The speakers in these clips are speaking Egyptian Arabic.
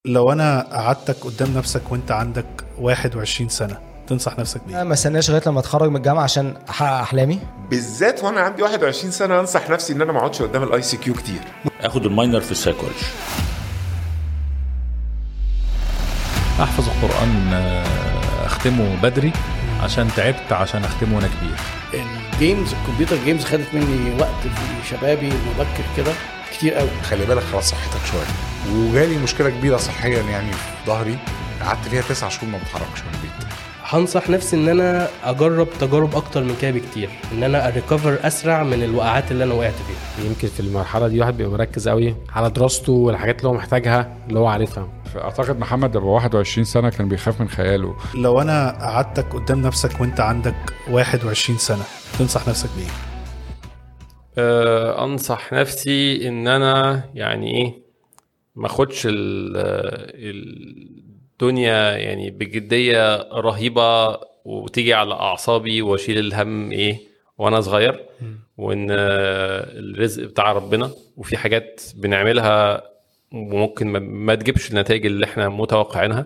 لو انا قعدتك قدام نفسك وانت عندك 21 سنه تنصح نفسك بايه؟ ما استناش لغايه لما اتخرج من الجامعه عشان احقق احلامي بالذات وانا عندي 21 سنه انصح نفسي ان انا ما اقعدش قدام الاي سي كيو كتير اخد الماينر في السايكولوجي احفظ القران آه، اختمه بدري عشان تعبت عشان اختمه وانا كبير الجيمز الكمبيوتر جيمز خدت مني وقت في شبابي مبكر كده كتير قوي خلي بالك على صحتك شويه وجالي مشكله كبيره صحيا يعني في ظهري قعدت فيها تسع شهور ما بتحركش من البيت هنصح نفسي ان انا اجرب تجارب اكتر من كده بكتير ان انا اريكفر اسرع من الوقعات اللي انا وقعت فيها يمكن في المرحله دي واحد بيبقى مركز قوي على دراسته والحاجات اللي هو محتاجها اللي هو عارفها اعتقد محمد ابو 21 سنه كان بيخاف من خياله لو انا قعدتك قدام نفسك وانت عندك 21 سنه تنصح نفسك بايه؟ آه، انصح نفسي ان انا يعني ايه ما اخدش ال- الدنيا يعني بجديه رهيبه وتيجي على اعصابي واشيل الهم ايه وانا صغير وان آه، الرزق بتاع ربنا وفي حاجات بنعملها وممكن ما- ما تجيبش النتائج اللي احنا متوقعينها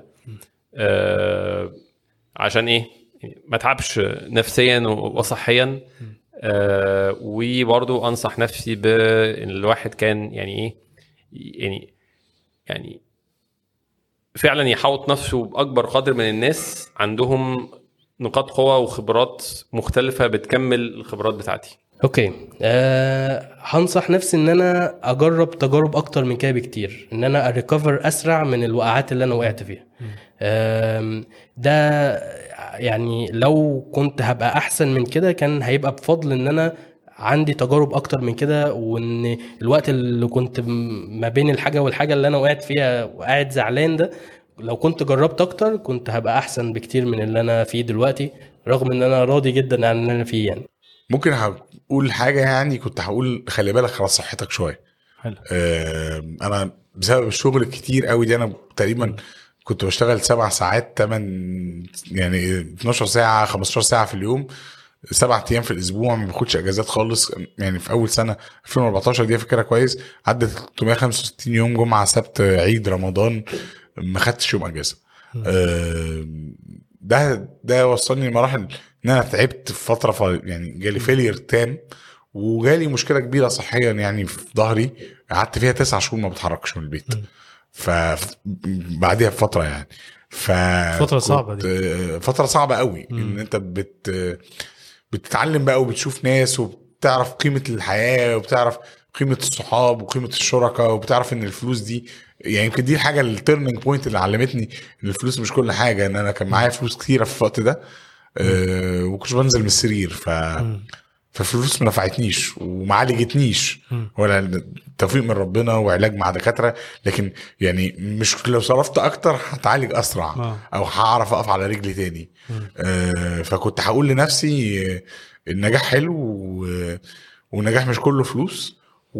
آه، عشان ايه يعني ما تعبش نفسيا وصحيا آه وبرضو انصح نفسي بان الواحد كان يعني ايه يعني يعني فعلا يحوط نفسه باكبر قدر من الناس عندهم نقاط قوه وخبرات مختلفه بتكمل الخبرات بتاعتي اوكي أه هنصح نفسي ان انا اجرب تجارب اكتر من كده بكتير ان انا اريكفر اسرع من الوقعات اللي انا وقعت فيها آم، ده يعني لو كنت هبقى احسن من كده كان هيبقى بفضل ان انا عندي تجارب اكتر من كده وان الوقت اللي كنت م- ما بين الحاجه والحاجه اللي انا وقعت فيها وقاعد زعلان ده لو كنت جربت اكتر كنت هبقى احسن بكتير من اللي انا فيه دلوقتي رغم ان انا راضي جدا عن اللي انا فيه يعني ممكن هقول حاجه يعني كنت هقول خلي بالك على صحتك شويه حلو آه، انا بسبب الشغل الكتير قوي دي انا تقريبا كنت بشتغل سبع ساعات تمن يعني 12 ساعه 15 ساعه في اليوم سبع ايام في الاسبوع ما باخدش اجازات خالص يعني في اول سنه 2014 دي فاكرها كويس عدت 365 يوم جمعه سبت عيد رمضان ما خدتش يوم اجازه آه، ده ده وصلني لمراحل ان انا تعبت في فتره ف... يعني جالي فيلير تام وجالي مشكله كبيره صحيا يعني في ظهري قعدت فيها تسع شهور ما بتحركش من البيت ف بعديها بفتره يعني ف فترة صعبة دي فتره صعبه قوي ان انت بت بتتعلم بقى وبتشوف ناس وبتعرف قيمه الحياه وبتعرف قيمه الصحاب وقيمه الشركاء وبتعرف ان الفلوس دي يعني يمكن دي الحاجه التيرنينج بوينت اللي علمتني ان الفلوس مش كل حاجه ان انا كان معايا فلوس كتيره في الوقت ده أه وكنتش بنزل من السرير ف فالفلوس ما نفعتنيش وما عالجتنيش ولا توفيق من ربنا وعلاج مع دكاتره لكن يعني مش لو صرفت اكتر هتعالج اسرع آه. او هعرف اقف على رجلي تاني آه فكنت هقول لنفسي آه، النجاح حلو و- والنجاح مش كله فلوس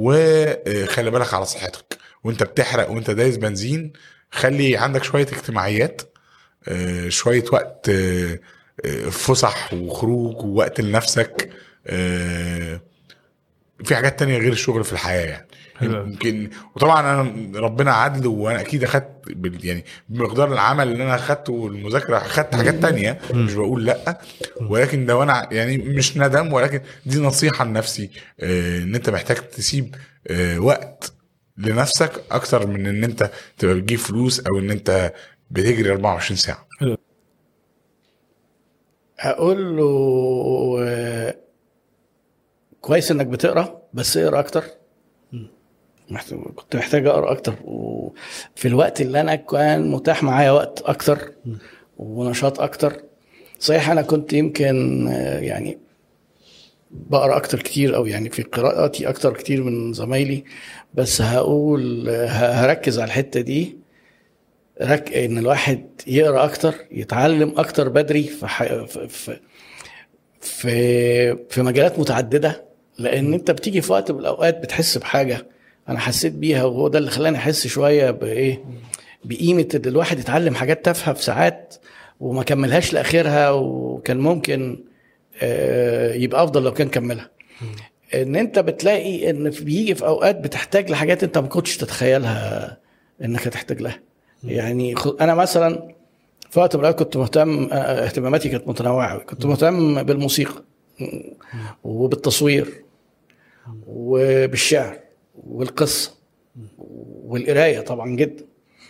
وخلي بالك على صحتك وانت بتحرق وانت دايس بنزين خلي عندك شويه اجتماعيات آه، شويه وقت آه، آه، فسح وخروج ووقت لنفسك آه، في حاجات تانية غير الشغل في الحياه يعني حلو أوي. يمكن وطبعا انا ربنا عدل وانا اكيد اخدت بال- يعني بمقدار العمل اللي انا اخدته والمذاكره اخدت حاجات تانية مش بقول لا ولكن ده وانا يعني مش ندم ولكن دي نصيحه لنفسي آه، ان انت محتاج تسيب آه، وقت لنفسك اكتر من ان انت تبقى بتجيب فلوس او ان انت بتجري 24 ساعه هقول له آه، كويس انك بتقرا بس اقرا اكتر محت- كنت محتاج اقرا اكتر وفي الوقت اللي انا كان متاح معايا وقت اكتر ونشاط اكتر صحيح انا كنت يمكن آه، يعني بقرا اكتر كتير او يعني في قراءاتي اكتر كتير من زمايلي بس هقول آه، ه- هركز على الحته دي رك ان الواحد يقرا اكتر يتعلم اكتر بدري في ح... في في في, في مجالات متعدده لان انت بتيجي في وقت من الاوقات بتحس بحاجه انا حسيت بيها وهو ده اللي خلاني احس شويه بايه بقيمه ان الواحد يتعلم حاجات تافهه في ساعات وما كملهاش لاخرها وكان ممكن آه، يبقى افضل لو كان كملها ان انت بتلاقي ان في- بيجي في اوقات بتحتاج لحاجات انت ما كنتش تتخيلها انك هتحتاج لها يعني خ- انا مثلا في وقت من الاوقات كنت مهتم آه، اهتماماتي كانت متنوعه أوي. كنت مهتم بالموسيقى وبالتصوير وبالشعر والقصه والقرايه طبعا جدا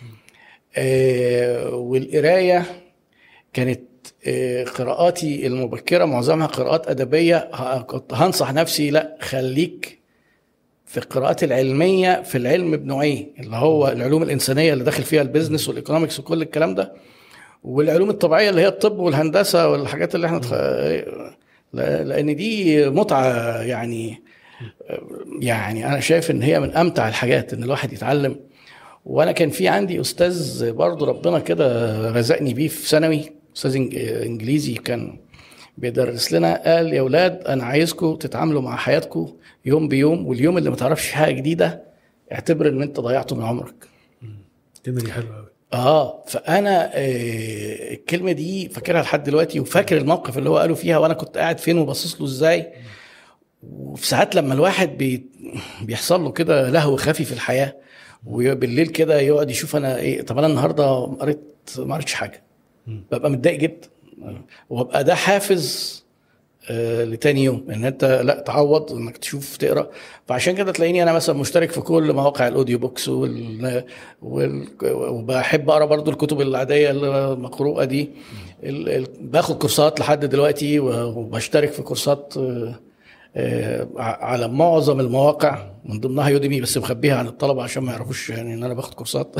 آه، والقرايه كانت آه، قراءاتي المبكره معظمها قراءات ادبيه ه- كنت هنصح نفسي لا خليك في القراءات العلميه في العلم بنوعين اللي هو العلوم الانسانيه اللي داخل فيها البيزنس والايكونومكس وكل الكلام ده والعلوم الطبيعيه اللي هي الطب والهندسه والحاجات اللي احنا تخ... لا- لان دي متعه يعني يعني انا شايف ان هي من امتع الحاجات ان الواحد يتعلم وانا كان في عندي استاذ برضه ربنا كده رزقني بيه في ثانوي استاذ إنج- انجليزي كان بيدرس لنا قال يا اولاد انا عايزكم تتعاملوا مع حياتكم يوم بيوم واليوم اللي ما تعرفش فيه حاجه جديده اعتبر ان انت ضيعته من عمرك الكلمه دي حلوه قوي اه فانا آه الكلمه دي فاكرها لحد دلوقتي وفاكر الموقف اللي هو قاله فيها وانا كنت قاعد فين وباصص له ازاي وفي ساعات لما الواحد بي بيحصل له كده لهو خفي في الحياه وبالليل كده يقعد يشوف انا ايه طب انا النهارده قريت ما قريتش حاجه ببقى متضايق جدا وابقى ده حافز آه، لتاني يوم ان انت لا تعوض انك تشوف تقرا فعشان كده تلاقيني انا مثلا مشترك في كل مواقع الاوديو بوكس وال... وال... وبحب اقرا برضو الكتب العاديه المقروءه دي ال... ال... باخد كورسات لحد دلوقتي وبشترك في كورسات آه، آه، ع- على معظم المواقع من ضمنها يوديمي بس مخبيها عن الطلبه عشان ما يعرفوش يعني ان انا باخد كورسات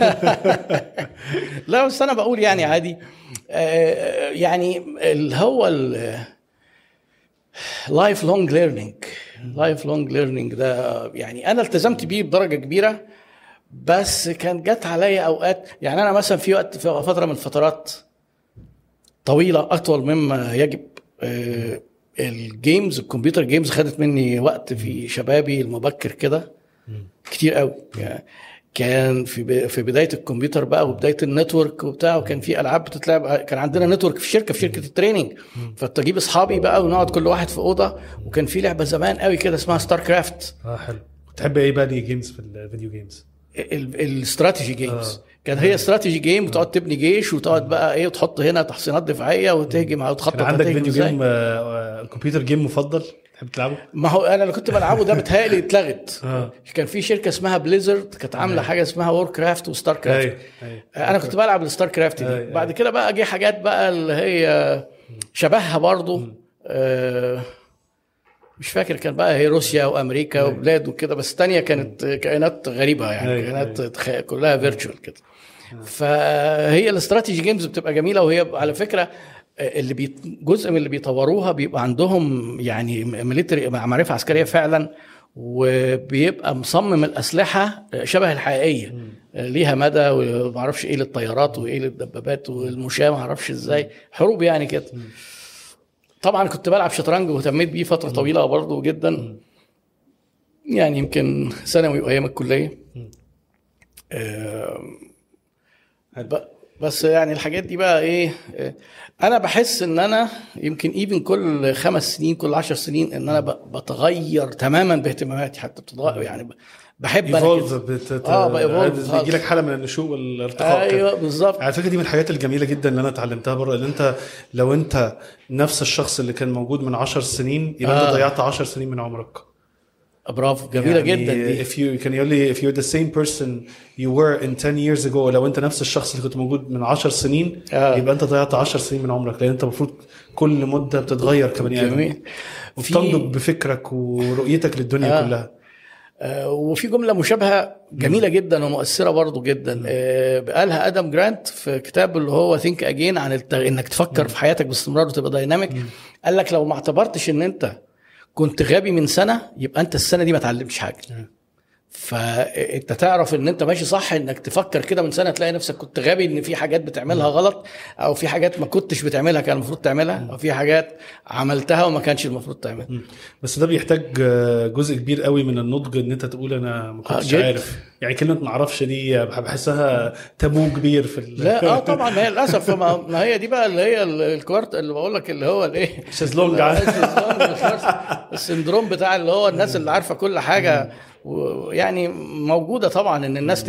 لا بس انا بقول يعني عادي آه، يعني اللي هو لايف لونج ليرنينج لايف لونج ليرنينج ده يعني انا التزمت بيه بدرجه كبيره بس كان جت عليا اوقات يعني انا مثلا في وقت في فتره من الفترات طويله اطول مما يجب آه، الجيمز الكمبيوتر جيمز خدت مني وقت في شبابي المبكر كده كتير قوي يعني كان في ب- في بدايه الكمبيوتر بقى وبدايه النتورك وبتاع وكان في العاب بتتلعب كان عندنا نتورك في الشركه في شركه التريننج فتجيب اصحابي بقى ونقعد كل واحد في اوضه وكان في لعبه زمان قوي كده اسمها ستار كرافت اه حلو بتحب ايه بقى دي جيمز في الفيديو جيمز الاستراتيجي جيمز كانت هي استراتيجي جيم وتقعد تبني جيش وتقعد بقى ايه وتحط هنا تحصينات دفاعيه وتهجم او تخطط كان عندك هتهجم فيديو إزاي. جيم آه، آه، كمبيوتر جيم مفضل تحب تلعبه ما هو انا اللي كنت بلعبه ده بتهيألي اتلغت اه كان في شركه اسمها بليزرد كانت عامله حاجه اسمها وور كرافت وستار كرافت ايوه ايوه انا كنت بلعب الستار كرافت دي أيوة. بعد كده بقى جه حاجات بقى اللي هي شبهها برضو آه، مش فاكر كان بقى هي روسيا وامريكا وبلاد وكده بس الثانيه كانت كائنات غريبه يعني أيوة. كائنات تخ- كلها فيرتشوال كده فهي الاستراتيجي جيمز بتبقى جميله وهي على فكره اللي بي جزء من اللي بيطوروها بيبقى عندهم يعني ميليتري معرفه عسكريه فعلا وبيبقى مصمم الاسلحه شبه الحقيقيه ليها مدى ومعرفش ايه للطيارات وايه للدبابات والمشاه معرفش ازاي حروب يعني كده طبعا كنت بلعب شطرنج واهتميت بيه فتره طويله برضه جدا يعني يمكن ثانوي وايام الكليه آم، ب- بس يعني الحاجات دي بقى ايه آه، انا بحس ان انا يمكن ايفن كل خمس سنين كل عشر سنين ان انا ب- بتغير تماما باهتماماتي حتى بتتغير يعني ب- بحب انا ايفولف كده. بت... اه بايفولف بيجي لك حاله من النشوء والارتقاء كده. ايوه بالظبط على فكره دي من الحاجات الجميله جدا اللي انا اتعلمتها بره ان انت لو انت نفس الشخص اللي كان موجود من 10 سنين يبقى آه. انت ضيعت 10 سنين من عمرك برافو جميله يعني جدا دي if you كان يقول لي if you're the same person you were in 10 years ago لو انت نفس الشخص اللي كنت موجود من 10 سنين آه. يبقى انت ضيعت 10 سنين من عمرك لان انت المفروض كل مده بتتغير كبني ادم جميل وبتنضج بفكرك ورؤيتك للدنيا آه. كلها آه، وفي جمله مشابهه جميله جدا ومؤثره برضو جدا آه، قالها ادم جرانت في كتاب اللي هو ثينك اجين عن الت... انك تفكر في حياتك باستمرار وتبقى دايناميك قال لك لو ما اعتبرتش ان انت كنت غبي من سنه يبقى انت السنه دي ما اتعلمتش حاجه فانت تعرف ان انت ماشي صح انك تفكر كده من سنه تلاقي نفسك كنت غبي ان في حاجات بتعملها غلط او في حاجات ما كنتش بتعملها كان المفروض تعملها او في حاجات عملتها وما كانش المفروض تعملها بس ده بيحتاج آه، جزء كبير قوي من النضج ان انت تقول انا ما كنتش جد. عارف يعني كلمه ما اعرفش دي بحسها تابو كبير في ال- لا اه طبعا ما هي للاسف ما, ما هي دي بقى اللي هي ال- الكوارت اللي بقول لك اللي هو الايه شезлونج السندروم بتاع اللي هو الناس اللي عارفه كل حاجه ويعني موجوده طبعا ان الناس تهبط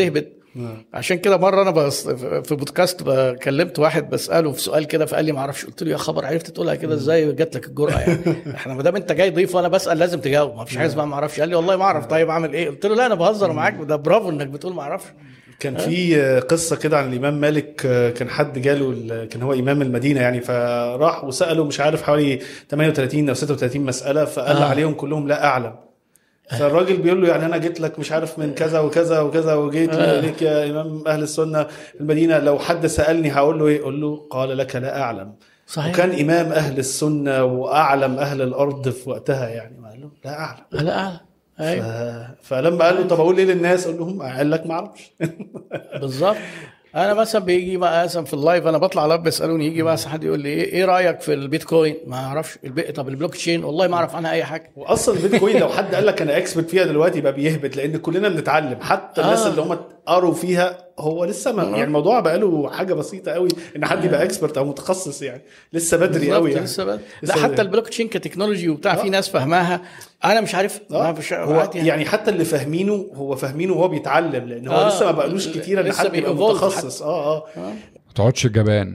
عشان كده مره انا بس في بودكاست كلمت واحد بساله في سؤال كده فقال لي ما اعرفش قلت له يا خبر عرفت تقولها كده ازاي جات لك الجرأه يعني احنا ما دام انت جاي ضيف وانا بسال لازم تجاوب ما فيش حاجه اسمها ما اعرفش قال لي والله ما اعرف طيب اعمل ايه قلت له لا انا بهزر معاك ده برافو انك بتقول ما اعرفش كان في قصه كده عن الامام مالك كان حد جاله ال- كان هو امام المدينه يعني فراح وساله مش عارف حوالي 38 او 36 مساله فقال آه. عليهم كلهم لا اعلم فالراجل بيقول له يعني انا جيت لك مش عارف من كذا وكذا وكذا وجيت آه. ليك يا امام اهل السنه في المدينه لو حد سالني هقول له ايه؟ اقول له قال لك لا اعلم صحيح وكان امام اهل السنه واعلم اهل الارض في وقتها يعني ما قال له لا اعلم لا اعلم ف... ايوه فلما قال له طب اقول ايه للناس؟ اقول لهم قال لك ما اعرفش بالظبط انا مثلا بيجي بقى مثلا في اللايف انا بطلع لايف بيسالوني يجي بقى حد يقول لي ايه ايه رايك في البيتكوين ما اعرفش البي... طب البلوك تشين والله ما اعرف عنها اي حاجه واصلا البيتكوين لو حد قال لك انا اكسبرت فيها دلوقتي يبقى بيهبط لان كلنا بنتعلم حتى الناس آه. اللي هم قروا فيها هو لسه ما يعني الموضوع بقى له حاجه بسيطه قوي ان حد يبقى اكسبرت او متخصص يعني لسه بدري بالظبط، قوي يعني لسه بقى. لسه لا حتى بدري. البلوك تشين كتكنولوجي وبتاع آه. في ناس فاهماها انا مش عارف آه. ما فيش هو عادي يعني حتى اللي فاهمينه هو فاهمينه وهو بيتعلم لان هو آه. لسه ما بقالوش كتير ان لسه حد يبقى بيevolve متخصص اه اه ما تقعدش جبان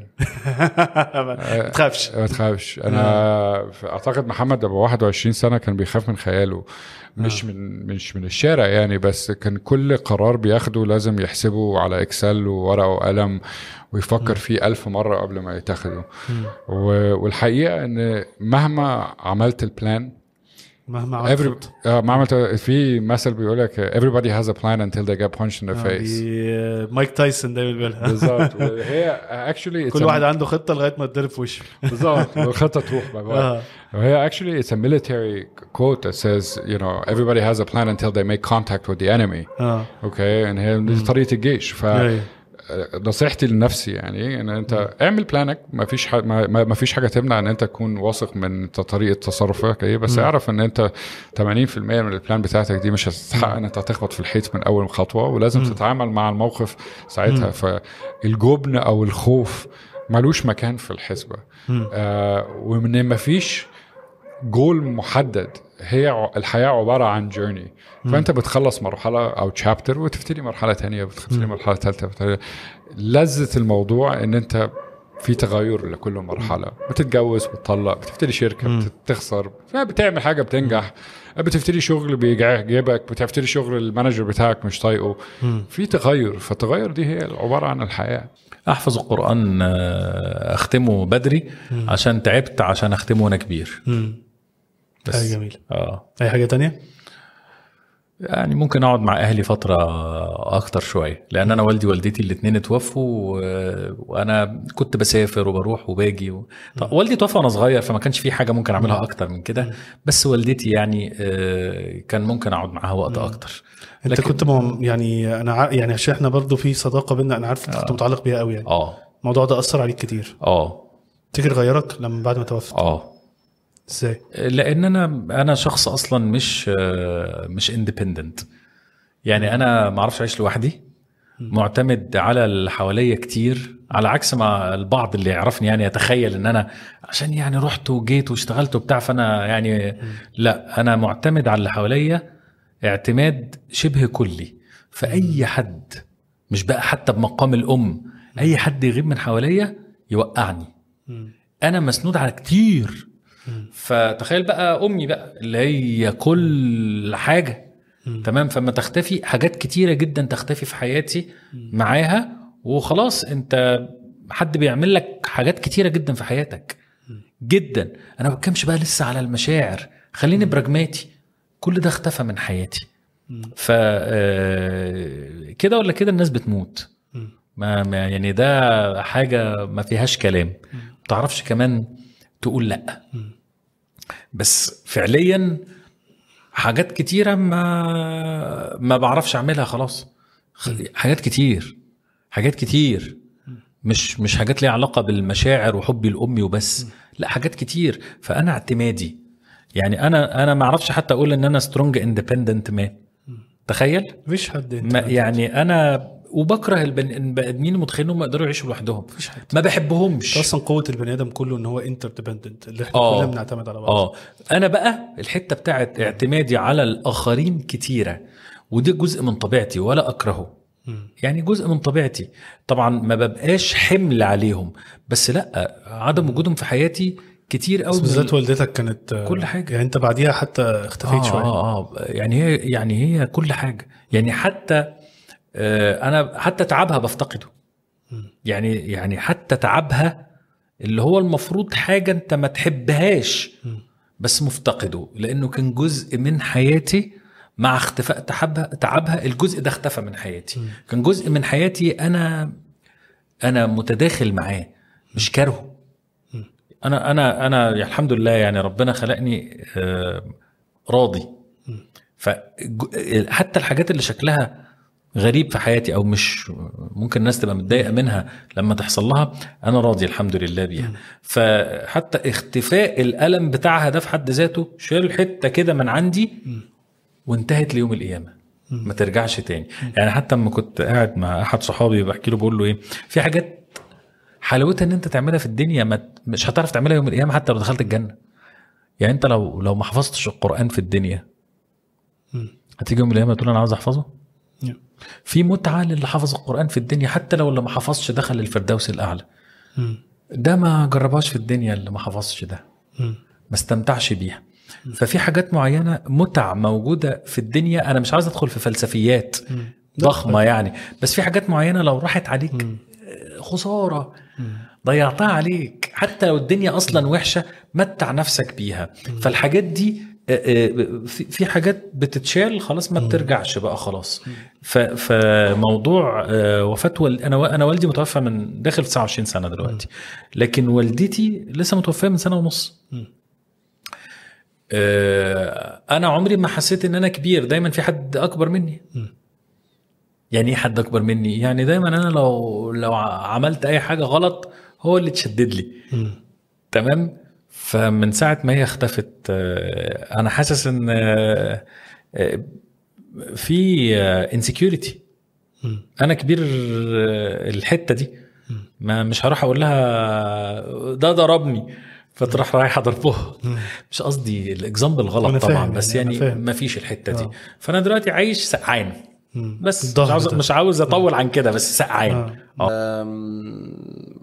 ما تخافش ما تخافش انا ف- اعتقد محمد ابو 21 سنه كان بيخاف من خياله مش من مش من الشارع يعني بس كان كل قرار بياخده لازم يحسبه على اكسل وورقه وقلم ويفكر فيه ألف مرة قبل ما يتاخده و- والحقيقة ان مهما عملت البلان مهما عملت every خطة. آه، ما عملت في مثل بيقول لك everybody has a plan until they get punched in the آه، face دي- مايك تايسون دايما بيقولها بالظبط وهي actually it's كل a- واحد عنده خطه لغايه ما تضرب في وشه بالظبط والخطه تروح باي باي آه. وهي actually it's a military quote that says you know everybody has a plan until they make contact with the enemy اه اوكي ان هي دي طريقه الجيش ف أيوة. نصيحتي لنفسي يعني ان انت اعمل بلانك ما فيش ح... ما ما ما فيش حاجه تمنع ان انت تكون واثق من انت طريقه تصرفك ايه بس اعرف ان انت 80% من البلان بتاعتك دي مش هتتحقق ان انت هتخبط في الحيط من اول خطوه ولازم تتعامل مع الموقف ساعتها فالجبن او الخوف ملوش مكان في الحسبه آه ومن ما فيش جول محدد هي ع- الحياه عباره عن جيرني فانت بتخلص مرحله او تشابتر وتبتدي مرحله تانية بتبتدي مرحله ثالثه بتبتدي- لذه الموضوع ان انت في تغير لكل مرحله بتتجوز بتطلق بتبتدي شركه بتخسر بتعمل حاجه بتنجح بتبتدي شغل بيعجبك بتبتدي شغل المانجر بتاعك مش طايقه في تغير فالتغير دي هي عباره عن الحياه احفظ القران آه، اختمه بدري عشان تعبت عشان اختمه وانا كبير بس حاجه جميله اه اي حاجه تانية يعني ممكن اقعد مع اهلي فتره اكتر شويه لان انا والدي ووالدتي الاثنين اتوفوا و- وانا كنت بسافر وبروح وباجي و... طب والدي توفى وانا صغير فما كانش في حاجه ممكن اعملها اكتر من كده بس والدتي يعني آه، كان ممكن اقعد معاها وقت اكتر انت لكن- كنت مم يعني انا ع... يعني عشان احنا برضو في صداقه بينا انا عارف انت كنت متعلق بيها قوي يعني اه الموضوع ده اثر عليك كتير اه تفتكر غيرك لما بعد ما توفت اه ازاي لان انا انا شخص اصلا مش آه، مش اندبندنت يعني انا ما اعرفش اعيش لوحدي معتمد على اللي حواليا كتير على عكس ما البعض اللي يعرفني يعني يتخيل ان انا عشان يعني رحت وجيت واشتغلت وبتاع فانا يعني لا انا معتمد على اللي حواليا اعتماد شبه كلي فاي حد مش بقى حتى بمقام الام اي حد يغيب من حواليا يوقعني انا مسنود على كتير فتخيل بقى امي بقى اللي هي كل حاجه تمام فما تختفي حاجات كتيره جدا تختفي في حياتي معاها وخلاص انت حد بيعمل لك حاجات كتيره جدا في حياتك جدا انا ما بتكلمش بقى لسه على المشاعر خليني براجماتي كل ده اختفى من حياتي ف آه، كده ولا كده الناس بتموت ما ما- يعني ده حاجه ما فيهاش كلام ما تعرفش كمان تقول لا بس فعليا حاجات كتيره ما ما بعرفش اعملها خلاص خ- حاجات كتير حاجات كتير مش مش حاجات ليها علاقه بالمشاعر وحبي لامي وبس لا حاجات كتير فانا اعتمادي يعني انا انا ما اعرفش حتى اقول ان انا سترونج اندبندنت مان تخيل مفيش حد ما يعني انا وبكره البني البني ادمين المتخيلين انهم يقدروا يعيشوا لوحدهم ما بحبهمش اصلا قوه البني ادم كله ان هو انترديبندنت اللي احنا آه. كلنا بنعتمد على بعض اه انا بقى الحته بتاعت اعتمادي على الاخرين كتيره ودي جزء من طبيعتي ولا اكرهه يعني جزء من طبيعتي طبعا ما ببقاش حمل عليهم بس لا عدم وجودهم في حياتي كتير قوي بس بالذات والدتك كانت آه، كل حاجة. يعني انت بعديها حتى اختفيت آه شويه اه اه يعني هي يعني هي كل حاجه يعني حتى آه انا حتى تعبها بفتقده يعني يعني حتى تعبها اللي هو المفروض حاجه انت ما تحبهاش بس مفتقده لانه كان جزء من حياتي مع اختفاء تعبها تعبها الجزء ده اختفى من حياتي كان جزء من حياتي انا انا متداخل معاه مش كارهه انا انا انا يعني الحمد لله يعني ربنا خلقني آه، راضي ف حتى الحاجات اللي شكلها غريب في حياتي او مش ممكن الناس تبقى متضايقه منها لما تحصل لها انا راضي الحمد لله بيها فحتى اختفاء الالم بتاعها ده في حد ذاته شال حته كده من عندي وانتهت ليوم القيامه ما ترجعش تاني يعني حتى لما كنت قاعد مع احد صحابي بحكي له بقول له ايه في حاجات حلاوتها ان انت تعملها في الدنيا ما مش هتعرف تعملها يوم القيامه حتى لو دخلت الجنه يعني انت لو لو ما حفظتش القران في الدنيا هتيجي يوم القيامه تقول انا عاوز احفظه نعم. في متعه للي حفظ القران في الدنيا حتى لو اللي ما حفظش دخل الفردوس الاعلى ده ما جربهاش في الدنيا اللي ما حفظش ده ما استمتعش بيها ففي حاجات معينه متع موجوده في الدنيا انا مش عاوز ادخل في فلسفيات ضخمه يعني بس في حاجات معينه لو راحت عليك آه، خساره ضيعتها عليك حتى لو الدنيا اصلا وحشه متع نفسك بيها فالحاجات دي آه، آه، في في حاجات بتتشال خلاص ما بترجعش بقى خلاص ف- فموضوع آه، وفاه وال... انا انا والدي متوفى من داخل 29 سنه دلوقتي لكن والدتي لسه متوفاه من سنه ونص آه، انا عمري ما حسيت ان انا كبير دايما في حد اكبر مني يعني ايه حد اكبر مني يعني دايما انا لو لو ع- عملت اي حاجه غلط هو اللي تشدد لي تمام فمن ساعه ما هي اختفت آه، انا حاسس ان آه، آه، في انسكيورتي انا كبير آه، الحته دي ما مش هروح اقول لها ده ضربني فتروح رايحه ضربه مش قصدي الاكزامبل أنا غلط فاهم طبعا بس يعني، أنا يعني فاهم. ما فيش الحته دي آه. فانا دلوقتي عايش سقعان بس مش الضغط عاوز ده. مش عاوز اطول عن كده بس سقعان آه. أم،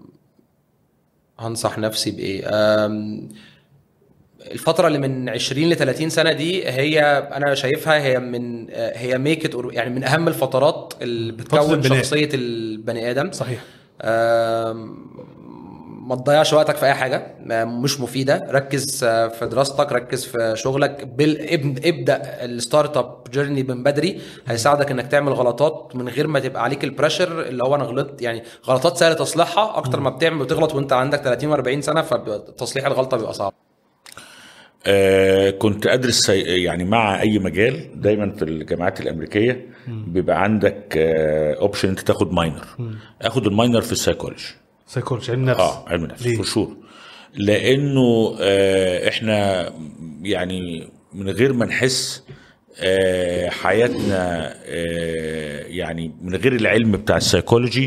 هنصح نفسي بايه أم، الفترة اللي من 20 ل 30 سنة دي هي أنا شايفها هي من هي ميك يعني من أهم الفترات اللي فترة بتكون البناء. شخصية البني آدم صحيح أم، ما تضيعش وقتك في اي حاجه ما- مش مفيده ركز آه، في دراستك ركز في شغلك بال... اب- ابدا الستارت اب جيرني من بدري هيساعدك انك تعمل غلطات من غير ما تبقى عليك البريشر اللي هو انا غلطت يعني غلطات سهل تصليحها اكتر ما بتعمل بتغلط وانت عندك 30 و40 سنه فتصليح الغلطه بيبقى صعب آه كنت ادرس سي- يعني مع اي مجال دايما في الجامعات الامريكيه بيبقى عندك اوبشن انت تاخد ماينر اخد الماينر في السايكولوجي سايكولوجي علم نفس اه علم نفس ليه؟ فور شور لانه آه احنا يعني من غير ما نحس آه حياتنا آه يعني من غير العلم بتاع السايكولوجي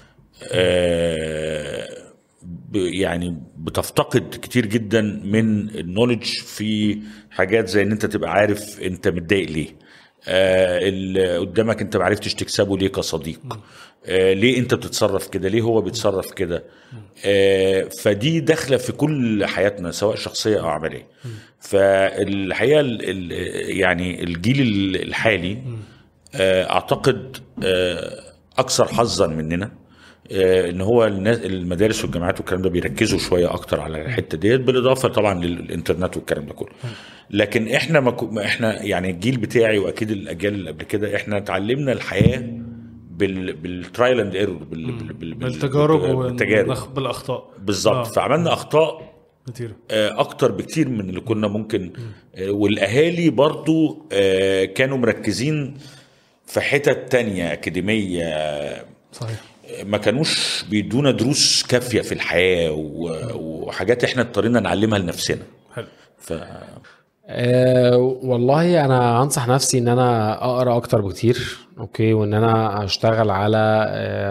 آه ب- يعني بتفتقد كتير جدا من النولج في حاجات زي ان انت تبقى عارف انت متضايق ليه آه اللي قدامك انت ما عرفتش تكسبه ليه كصديق آه ليه انت بتتصرف كده ليه هو بيتصرف كده آه فدي داخله في كل حياتنا سواء شخصيه او عمليه فالحقيقه ال- ال- يعني الجيل الحالي آه اعتقد آه اكثر حظا مننا آه، ان هو الناس المدارس والجامعات والكلام ده بيركزوا شويه اكتر على الحته ديت بالاضافه طبعا للانترنت والكلام ده كله لكن احنا ما كو- ما احنا يعني الجيل بتاعي واكيد الاجيال اللي قبل كده احنا اتعلمنا الحياه بال بالترايل اند ايرور بال بال بال بالتجارب بالتجارب والأخ- بالاخطاء بالظبط آه. فعملنا اخطاء كتير آه، اكتر بكتير من اللي كنا ممكن آه، والاهالي برضو آه، كانوا مركزين في حتت تانية اكاديميه صحيح ما كانوش بيدونا دروس كافيه في الحياه و- وحاجات احنا اضطرينا نعلمها لنفسنا حلو ف أه والله انا انصح نفسي ان انا اقرا اكتر بكتير اوكي وان انا اشتغل على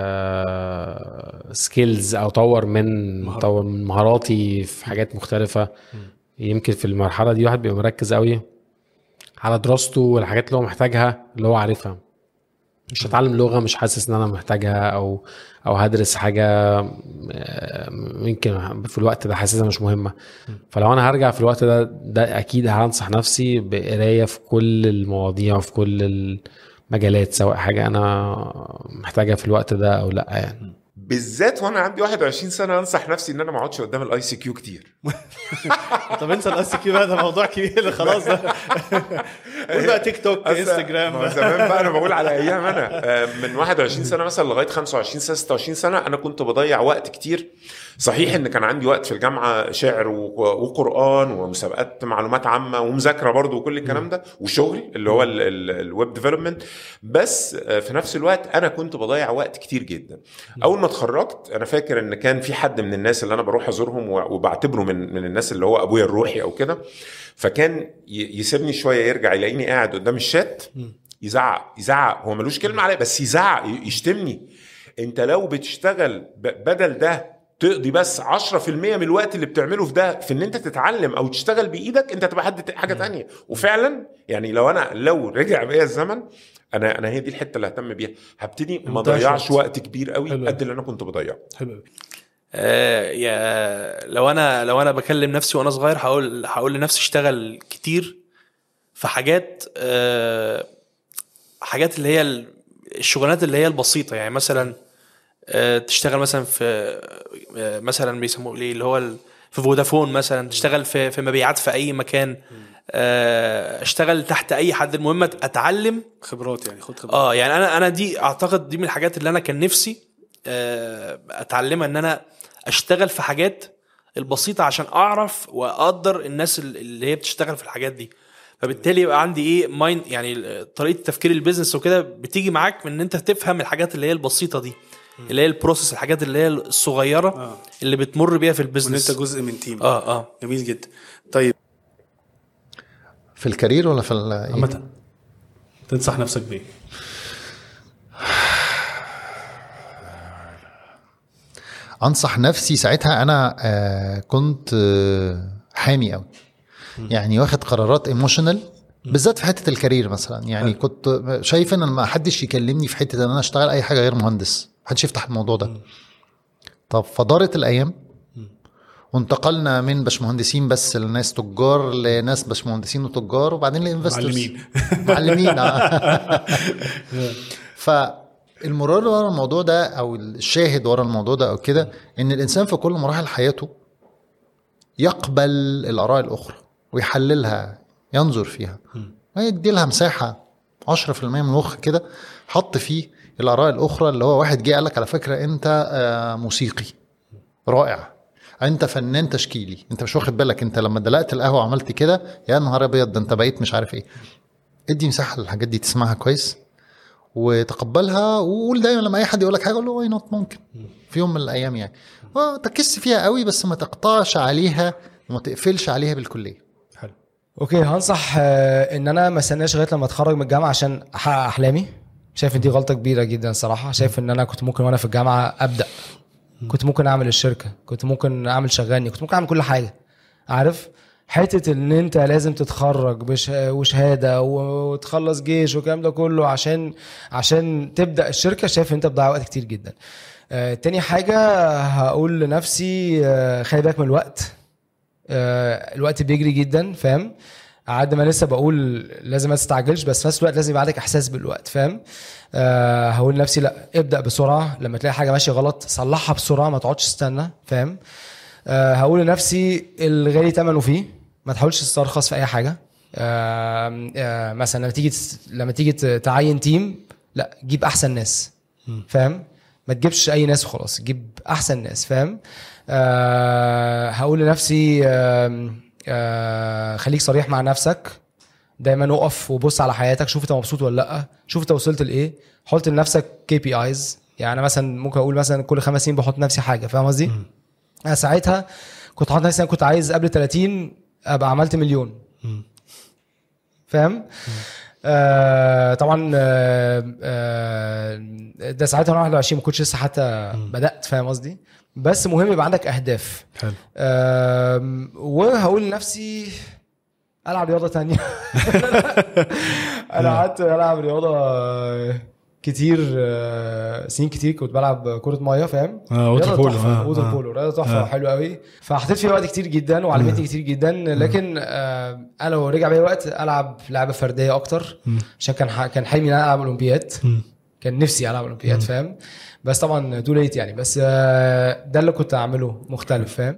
سكيلز او اطور من اطور من مهاراتي في حاجات مختلفه يمكن في المرحله دي واحد بيبقى مركز قوي على دراسته والحاجات اللي هو محتاجها اللي هو عارفها مش هتعلم لغه مش حاسس ان انا محتاجها او او هدرس حاجه آه، يمكن في الوقت ده حاسسها مش مهمه فلو انا هرجع في الوقت ده ده اكيد هنصح نفسي بقرايه في كل المواضيع وفي كل المجالات سواء حاجه انا محتاجها في الوقت ده او لا يعني بالذات وانا عندي 21 سنه انصح نفسي ان انا ما اقعدش قدام الاي سي كيو كتير طب انسى الاس كيو بقى ده موضوع كبير خلاص ده قول بقى تيك توك أصل- انستجرام ما هو زمان بقى انا بقول على ايام انا آه، من 21 سنه مثلا لغايه 25 سنه 26 سنه انا كنت بضيع وقت كتير صحيح ان كان عندي وقت في الجامعه شعر و- وقران ومسابقات معلومات عامه ومذاكره برضو وكل الكلام ده وشغل اللي هو الويب ديفلوبمنت بس آه، في نفس الوقت انا كنت بضيع وقت كتير جدا اول ما اتخرجت انا فاكر ان كان في حد من الناس اللي انا بروح ازورهم و- وبعتبره من من الناس اللي هو ابويا الروحي او كده فكان ي- يسيبني شويه يرجع يلاقيني قاعد قدام الشات يزعق يزعق هو ملوش كلمه عليا بس يزعق ي- يشتمني انت لو بتشتغل ب- بدل ده تقضي بس 10% من الوقت اللي بتعمله في ده في ان انت تتعلم او تشتغل بايدك انت تبقى حد حاجه تانية وفعلا يعني لو انا لو رجع بيا الزمن انا انا هي دي الحته اللي ههتم بيها هبتدي ما مضيعش اضيعش وقت. وقت كبير قوي حلو. قد اللي انا كنت بضيعه حلو أوي. آه يا لو انا لو انا بكلم نفسي وانا صغير هقول هقول لنفسي اشتغل كتير في حاجات آه حاجات اللي هي ال- الشغلانات اللي هي البسيطه يعني مثلا آه تشتغل مثلا في آه مثلا بيسموه ايه اللي هو ال- في فودافون مثلا تشتغل في في مبيعات في اي مكان آه اشتغل تحت اي حد المهم اتعلم خبرات يعني خد خبرات اه يعني انا انا دي اعتقد دي من الحاجات اللي انا كان نفسي آه، اتعلمها ان انا اشتغل في حاجات البسيطه عشان اعرف واقدر الناس ال- اللي هي بتشتغل في الحاجات دي فبالتالي يبقى عندي ايه مايند يعني طريقه تفكير البيزنس وكده بتيجي معاك من ان انت تفهم الحاجات اللي هي البسيطه دي اللي هي البروسيس الحاجات اللي هي الصغيره آه. اللي بتمر بيها في وان البيزنس انت جزء من تيم اه اه جميل جدا طيب في الكارير ولا في ال- إيه؟ عامة تنصح نفسك بايه؟ انصح نفسي ساعتها انا آه، كنت آه، حامي قوي يعني واخد قرارات ايموشنال بالذات في حته الكارير مثلا يعني كنت شايف ان ما حدش يكلمني في حته ان انا اشتغل اي حاجه غير مهندس محدش يفتح الموضوع ده طب فدارت الايام وانتقلنا من باشمهندسين بس لناس تجار لناس باشمهندسين وتجار وبعدين لانفسترز معلمين. معلمين آه. فالمرار ورا الموضوع ده او الشاهد ورا الموضوع ده او كده ان الانسان في كل مراحل حياته يقبل الاراء الاخرى ويحللها ينظر فيها ويدي لها مساحه 10% من المخ كده حط فيه الاراء الاخرى اللي هو واحد جه قال لك على فكره انت آه، موسيقي رائع انت فنان تشكيلي انت مش واخد بالك انت لما دلقت القهوه وعملت كده يا نهار ابيض ده انت بقيت مش عارف ايه ادي مساحه للحاجات دي تسمعها كويس وتقبلها وقول دايما لما اي حد يقول لك حاجه قول له واي نوت ممكن في يوم من الايام يعني ما تركزش فيها قوي بس ما تقطعش عليها وما تقفلش عليها بالكليه اوكي هنصح آه، ان انا ما استناش لغايه لما اتخرج من الجامعه عشان احقق احلامي شايف ان دي غلطه كبيره جدا الصراحه شايف ان انا كنت ممكن وانا في الجامعه ابدا كنت ممكن اعمل الشركه كنت ممكن اعمل شغالني كنت ممكن اعمل كل حاجه عارف حته ان انت لازم تتخرج بش- وشهاده وتخلص جيش والكلام ده كله عشان عشان تبدا الشركه شايف ان انت بتضيع وقت كتير جدا آه، تاني حاجه هقول لنفسي آه، خلي بالك من الوقت آه، الوقت بيجري جدا فاهم قعد ما لسه بقول لازم ما تستعجلش بس في نفس الوقت لازم يبقى عندك احساس بالوقت فاهم آه هقول لنفسي لا ابدا بسرعه لما تلاقي حاجه ماشيه غلط صلحها بسرعه ما تقعدش تستنى فاهم آه هقول لنفسي الغالي ثمنه فيه ما تحاولش تسترخص في اي حاجه آه آه مثلا لما تيجي تس- لما تيجي ت- تعين تيم لا جيب احسن ناس فاهم ما تجيبش اي ناس وخلاص جيب احسن ناس فاهم آه هقول لنفسي آه آه خليك صريح مع نفسك دايما اقف وبص على حياتك شوف انت مبسوط ولا لا شوف انت وصلت لايه حط لنفسك كي بي ايز يعني انا مثلا ممكن اقول مثلا كل خمس سنين بحط نفسي حاجه فاهم قصدي انا ساعتها كنت حاطط نفسي أنا كنت عايز قبل 30 ابقى عملت مليون فاهم آه طبعا آه آه ده ساعتها وانا 21 ما كنتش لسه حتى بدات فاهم قصدي بس مهم يبقى عندك اهداف حلو آم، وهقول لنفسي العب رياضه تانية انا قعدت العب رياضه كتير آه، سنين كتير كنت بلعب كرة مية فاهم؟ آه، ووتر رياضة بولو، تحفة، آه، ووتر آه. بولو رياضة تحفة آه. وحلوة قوي فحطيت فيها وقت كتير جدا وعلمتني كتير جدا لكن آه، انا لو رجع بيا وقت العب لعبة فردية اكتر عشان كان ح- كان حلمي ان انا العب اولمبياد كان نفسي العب اولمبياد فاهم؟ بس طبعا تو ليت يعني بس آه، ده اللي كنت اعمله مختلف فاهم؟